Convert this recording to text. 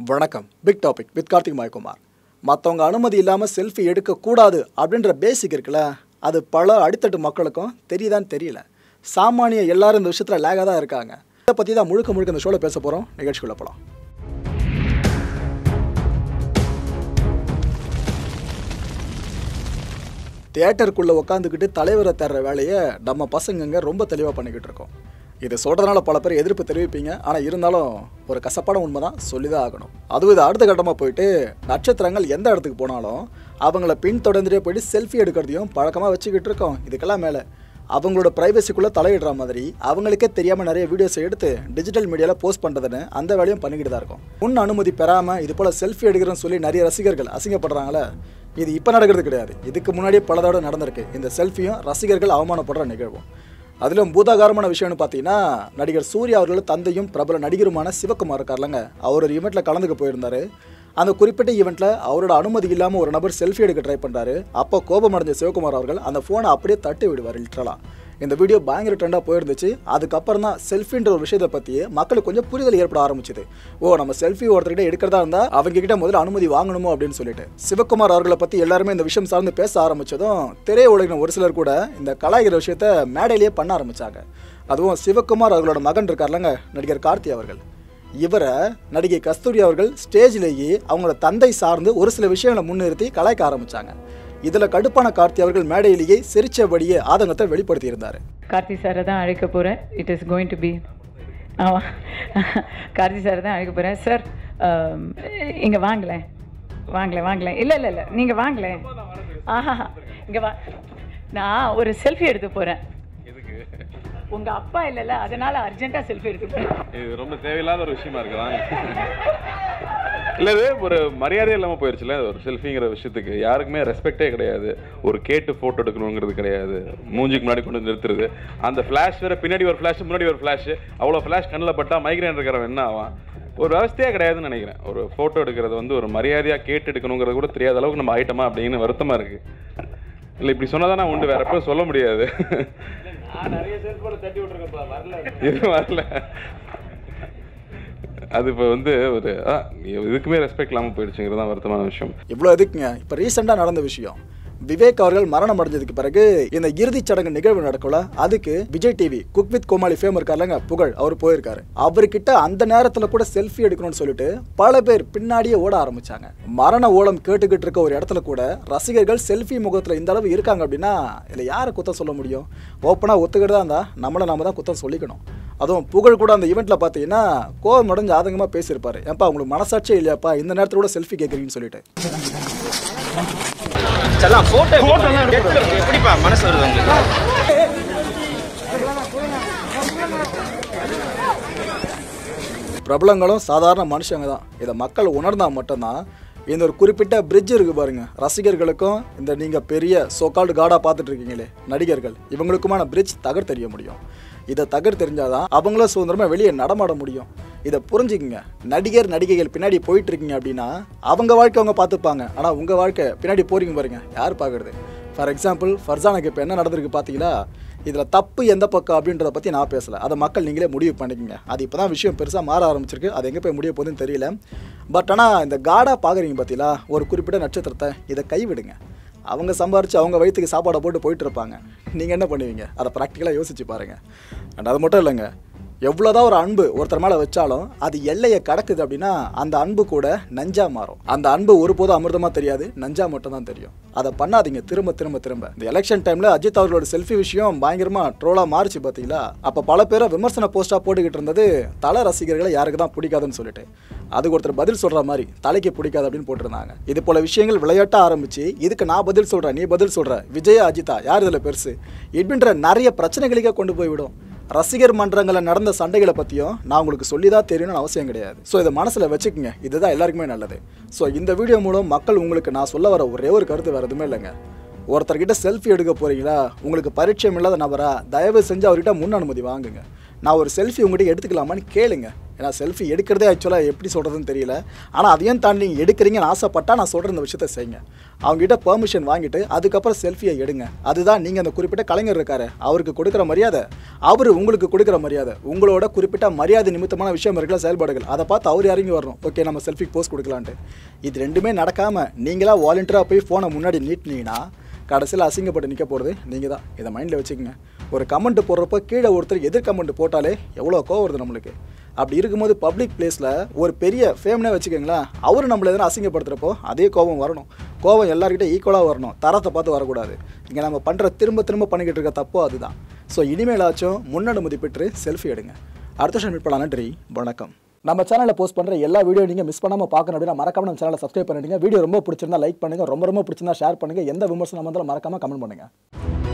வணக்கம் big topic with Karthik Mayakumar மற்றவங்க அனுமதி இல்லாமல் செல்ஃபி எடுக்கக்கூடாது அப்படின்ற பேசிக் இருக்குல்ல அது பல அடித்தட்டு மக்களுக்கும் தெரியுதான்னு தெரியல சாமானிய எல்லாரும் இந்த விஷயத்தில் லேகாக தான் இருக்காங்க இதை பற்றி தான் முழுக்க முழுக்க இந்த ஷோவில் பேச போகிறோம் நிகழ்ச்சிக்குள்ள போகலாம் தியேட்டருக்குள்ளே உட்காந்துக்கிட்டு தலைவரை தர்ற வேலையை நம்ம பசங்கங்க ரொம்ப தெளிவாக பண்ணிக்கிட்டு இருக்கோம் இது சொல்கிறதுனால பல பேர் எதிர்ப்பு தெரிவிப்பீங்க ஆனால் இருந்தாலும் ஒரு கசப்பான உண்மை தான் சொல்லி தான் ஆகணும் அதுவும் இது அடுத்த கட்டமாக போயிட்டு நட்சத்திரங்கள் எந்த இடத்துக்கு போனாலும் அவங்கள பின்தொடர்ந்துட்டே போயிட்டு செல்ஃபி எடுக்கிறதையும் பழக்கமாக வச்சுக்கிட்டு இருக்கோம் இதுக்கெல்லாம் மேலே அவங்களோட ப்ரைவசிக்குள்ளே தலையிடுற மாதிரி அவங்களுக்கே தெரியாமல் நிறைய வீடியோஸ் எடுத்து டிஜிட்டல் மீடியாவில் போஸ்ட் பண்ணுறதுன்னு அந்த வேலையும் பண்ணிக்கிட்டு தான் இருக்கும் முன் அனுமதி பெறாமல் இது போல் செல்ஃபி எடுக்கிறேன்னு சொல்லி நிறைய ரசிகர்கள் அசிங்கப்படுறாங்களே இது இப்போ நடக்கிறது கிடையாது இதுக்கு முன்னாடியே பல தடவை நடந்திருக்கு இந்த செல்ஃபியும் ரசிகர்கள் அவமானப்படுற நிகழ்வும் அதிலும் பூதாகாரமான விஷயம்னு பார்த்தீங்கன்னா நடிகர் சூர்யா அவர்கள் தந்தையும் பிரபல நடிகருமான சிவகுமார் இருக்கார்லங்க அவர் ஒரு ஈவெண்ட்டில் கலந்துக்க போயிருந்தாரு அந்த குறிப்பிட்ட ஈவெண்ட்டில் அவரோட அனுமதி இல்லாமல் ஒரு நபர் செல்ஃபி எடுக்க ட்ரை பண்ணுறாரு அப்போ கோபம் அடைஞ்ச சிவகுமார் அவர்கள் அந்த ஃபோனை அப்படியே தட்டி விடுவார் லிட்டரலாக இந்த வீடியோ பயங்கர ட்ரெண்டாக போயிருந்துச்சு அதுக்கப்புறம் தான் செல்ஃபின்ற ஒரு விஷயத்தை பற்றியே மக்களுக்கு கொஞ்சம் புரிதல் ஏற்பட ஆரம்பிச்சுது ஓ நம்ம செல்ஃபி ஒருத்தர்கிட்ட எடுக்கிறதா இருந்தால் அவங்க கிட்ட முதல்ல அனுமதி வாங்கணுமோ அப்படின்னு சொல்லிட்டு சிவகுமார் அவர்களை பற்றி எல்லாருமே இந்த விஷயம் சார்ந்து பேச ஆரம்பிச்சதும் திரையுலகின ஒரு சிலர் கூட இந்த கலாய்கிற விஷயத்த மேடையிலேயே பண்ண ஆரம்பிச்சாங்க அதுவும் சிவகுமார் அவர்களோட மகன் இருக்கார்லங்க நடிகர் கார்த்தி அவர்கள் இவரை நடிகை கஸ்தூரி அவர்கள் ஸ்டேஜ்லேயே அவங்களோட தந்தை சார்ந்து ஒரு சில விஷயங்களை முன்னிறுத்தி கலாய்க்க ஆரம்பிச்சாங்க இதில் கடுப்பான கார்த்தி அவர்கள் மேடையிலேயே சிரிச்சபடியே ஆதங்கத்தை வெளிப்படுத்தியிருந்தார் கார்த்தி சாரை தான் அழைக்க போகிறேன் it is going to be ஆமாம் கார்த்தி சாரை தான் அழைக்க போகிறேன் சார் இங்கே வாங்கலேன் வாங்கலேன் வாங்கலேன் இல்லை இல்லை இல்லை நீங்கள் வாங்கலேன் ஆஹா இங்கே வா நான் ஒரு செல்ஃபி எடுத்து போகிறேன் எதுக்கு உங்கள் அப்பா இல்லைல்ல அதனால் அர்ஜென்ட்டாக செல்ஃபி எடுத்து போகிறேன் இது ரொம்ப தேவையில்லாத ஒரு விஷயமா இருக்குதான் இல்ல இது ஒரு மரியாதை இல்லாம போயிருச்சுல ஒரு செல்ஃபிங்கிற விஷயத்துக்கு யாருக்குமே ரெஸ்பெக்டே கிடையாது ஒரு கேட்டு போட்டோ எடுக்கணுங்கிறது கிடையாது மூஞ்சிக்கு முன்னாடி கொண்டு வந்து நிறுத்துறது அந்த ஃபிளாஷ் வேற பின்னாடி ஒரு ஃபிளாஷ் முன்னாடி ஒரு ஃபிளாஷ் அவ்வளோ ஃபிளாஷ் கண்ணில் பட்டா மைக்ரேன் இருக்கிறவன் என்ன ஆவான் ஒரு விவஸ்தையே கிடையாதுன்னு நினைக்கிறேன் ஒரு ஃபோட்டோ எடுக்கிறது வந்து ஒரு மரியாதையா கேட்டு எடுக்கணுங்கிறது கூட தெரியாத அளவுக்கு நம்ம ஆயிட்டோமா அப்படின்னு வருத்தமா இருக்கு இல்லை இப்படி சொன்னதானே உண்டு வேற எப்பவும் சொல்ல முடியாது இது வரல அது இப்போ வந்து ஒரு ஆ, இதுக்குமே ரெஸ்பெக்ட் இல்லாமல் போயிடுச்சுங்கிறது தான் வருத்தமான விஷயம் இவ்வளோ எதுக்குங்க இப்போ ரீசெண்டாக நடந்த விஷயம் விவேக் அவர்கள் மரணம் அடைஞ்சதுக்கு பிறகு இந்த இறுதிச் சடங்கு நிகழ்வு நடக்கல அதுக்கு Vijay TV cook with Komali fame இருக்காருலங்க புகழ் அவர் போயிருக்காரு அவர்கிட்ட அந்த நேரத்தில் கூட செல்ஃபி எடுக்கணும்னு சொல்லிட்டு பல பேர் பின்னாடியே ஓட ஆரம்பிச்சாங்க மரண ஓலம் கேட்டுக்கிட்டு இருக்க ஒரு இடத்துல கூட ரசிகர்கள் செல்ஃபி முகத்தில் இந்த அளவு இருக்காங்க அப்படின்னா இதில் யாரை குத்தம் சொல்ல முடியும் ஓப்பனாக ஒத்துக்கிட்டு இருந்தால் நம்மளை நாம தான் குத்தம் சொல்லிக்கணும் அதுவும் புகழ் கூட அந்த ஈவெண்ட்ல பார்த்தீங்கன்னா கோவம் உடஞ்சு ஆதங்கமாக பேசியிருப்பாரு ஏப்பா உங்களுக்கு மனசாட்சியே இல்லையாப்பா இந்த நேரத்தில் கூட செல்ஃபி கேட்குறீங்கன்னு சொல்லிட்டு செல்லாம் போட்டோ எப்படிப்பா மனசு வருது உங்களுக்கு பிரபலங்களும் சாதாரண மனுஷங்க தான் இதை மக்கள் உணர்ந்தா மட்டும்தான் இந்த ஒரு குறிப்பிட்ட பிரிட்ஜ் இருக்கு பாருங்க ரசிகர்களுக்கும் இந்த நீங்க பெரிய சோகால்டு காடா பார்த்துட்டு இருக்கீங்களே நடிகர்கள் இவங்களுக்குமான பிரிட்ஜ் தகர் தெரிய முடியும் இதை தகர் தெரிஞ்சாதான் அவங்களும் சுதந்திரமா வெளியே நடமாட முடியும் இதை புரிஞ்சுக்குங்க நடிகர் நடிகைகள் பின்னாடி போயிட்டு இருக்கீங்க அப்படின்னா அவங்க வாழ்க்கை அவங்க பார்த்துப்பாங்க ஆனால் உங்கள் வாழ்க்கை பின்னாடி போறீங்க பாருங்க யார் பார்க்கறது ஃபார் எக்ஸாம்பிள் ஃபர்சானுக்கு இப்போ என்ன நடந்திருக்கு பார்த்தீங்களா இதில் தப்பு எந்த பக்கம் அப்படின்றத பற்றி நான் பேசலை அதை மக்கள் நீங்களே முடிவு பண்ணிக்கங்க அது இப்போ தான் விஷயம் பெருசாக மாற ஆரம்பிச்சிருக்கு அது எங்கே போய் முடிய போகுதுன்னு தெரியல பட் ஆனால் இந்த காடாக பார்க்குறீங்க பார்த்தீங்களா ஒரு குறிப்பிட்ட நட்சத்திரத்தை இதை கைவிடுங்க அவங்க சம்பாரித்து அவங்க வயிற்றுக்கு சாப்பாடை போட்டு போயிட்டு இருப்பாங்க நீங்கள் என்ன பண்ணுவீங்க அதை ப்ராக்டிக்கலாக யோசிச்சு பாருங்கள் அண்ட் அது மட்டும் இல்லைங்க எவ்வளோதான் ஒரு அன்பு ஒருத்தர் மேலே வச்சாலும் அது எல்லையை கடக்குது அப்படின்னா அந்த அன்பு கூட நஞ்சா மாறும் அந்த அன்பு ஒருபோதும் அமிர்தமாக தெரியாது நஞ்சா மட்டும் தான் தெரியும் அதை பண்ணாதீங்க திரும்ப திரும்ப திரும்ப இந்த எலெக்ஷன் டைமில் அஜித் அவர்களோட செல்ஃபி விஷயம் பயங்கரமாக ட்ரோலாக மாறிச்சு பார்த்தீங்களா அப்போ பல பேரை விமர்சன போஸ்ட்டாக போட்டுக்கிட்டு இருந்தது தலை ரசிகர்களை யாருக்கு தான் பிடிக்காதுன்னு சொல்லிட்டு அதுக்கு ஒருத்தர் பதில் சொல்கிற மாதிரி தலைக்கு பிடிக்காது அப்படின்னு போட்டிருந்தாங்க இது போல விஷயங்கள் விளையாட்ட ஆரம்பிச்சு இதுக்கு நான் பதில் சொல்கிறேன் நீ பதில் சொல்கிற விஜய் அஜிதா யார் இதில் பெருசு இப்படின்ற நிறைய பிரச்சனைகளுக்கே கொண்டு போய் விடும் ரசிகர் மன்றங்களில் நடந்த சண்டைகளை பற்றியும் நான் உங்களுக்கு சொல்லி தான் தெரியணும்னு அவசியம் கிடையாது ஸோ இதை மனசில் வச்சுக்கோங்க இதுதான் எல்லாருக்குமே நல்லது ஸோ இந்த வீடியோ மூலம் மக்கள் உங்களுக்கு நான் சொல்ல வர ஒரே ஒரு கருத்து வேறு எதுவுமே இல்லைங்க ஒருத்தர்கிட்ட செல்ஃபி எடுக்க போறீங்களா உங்களுக்கு பரிச்சயம் இல்லாத நபரா தயவு செஞ்சு அவர்கிட்ட முன் அனுமதி வாங்குங்க நான் ஒரு செல்ஃபி உங்கள்கிட்ட எடுத்துக்கலாமான்னு கேளுங்க ஏன்னா செல்ஃபி எடுக்கிறதே ஆக்சுவலாக எப்படி சொல்கிறதுன்னு தெரியல ஆனால் அதையும் தாண்டி நீங்கள் எடுக்கிறீங்கன்னு ஆசைப்பட்டா நான் சொல்கிற இந்த விஷயத்த செய்யுங்க அவங்ககிட்ட பெர்மிஷன் வாங்கிட்டு அதுக்கப்புறம் செல்ஃபியை எடுங்க அதுதான் நீங்கள் அந்த குறிப்பிட்ட கலைஞர் இருக்காரு அவருக்கு கொடுக்குற மரியாதை அவர் உங்களுக்கு கொடுக்குற மரியாதை உங்களோட குறிப்பிட்ட மரியாதை நிமித்தமான விஷயம் இருக்குல்ல செயல்பாடுகள் அதை பார்த்து அவர் இறங்கி வரணும் ஓகே நம்ம செல்ஃபி போஸ்ட் கொடுக்கலான்ட்டு இது ரெண்டுமே நடக்காமல் நீங்களா வாலண்டியராக போய் ஃபோனை முன்னாடி நீட்டினீங்கன்னா கடைசியில் அசிங்கப்பட்டு நிற்க போகிறது நீங்கள் தான் இதை மைண்டில் வச்சுக்கோங்க ஒரு கமெண்ட் போடுறப்போ கீழே ஒருத்தர் எதிர் கமெண்ட் போட்டாலே எவ்வளோ கோவம் வருது நம்மளுக்கு அப்படி இருக்கும்போது பப்ளிக் பிளேஸில் ஒரு பெரிய ஃபேம்னே வச்சுக்கோங்களேன் அவர் நம்மளை எதனா அசிங்கப்படுத்துகிறப்போ அதே கோபம் வரணும் கோபம் எல்லாருக்கிட்ட ஈக்குவலாக வரணும் தரத்தை பார்த்து வரக்கூடாது இங்கே நம்ம பண்ணுற திரும்ப திரும்ப பண்ணிக்கிட்டு இருக்க தப்போ அதுதான் ஸோ இனிமேலாச்சும் முன்னனுமதி பெற்று செல்ஃபி எடுங்க அடுத்த வருஷம் மீட் பண்ணலாம் நன்றி வணக்கம் நம்ம சேனலில் போஸ்ட் பண்ணுற எல்லா வீடியோ நீங்கள் மிஸ் பண்ணாமல் பார்க்கணும் அப்படின்னா மறக்காம நம்ம சேனலை சப்ஸ்கிரைப் பண்ணிடுங்க வீடியோ ரொம்ப பிடிச்சிருந்தா லைக் பண்ணுங்கள் ரொம்ப ரொம்ப பிடிச்சிருந்தா ஷேர் பண்ணுங்கள் எந்த விமர்சனம் வந்தாலும் மறக்காமல் கமெண்ட் பண்ணுங்கள்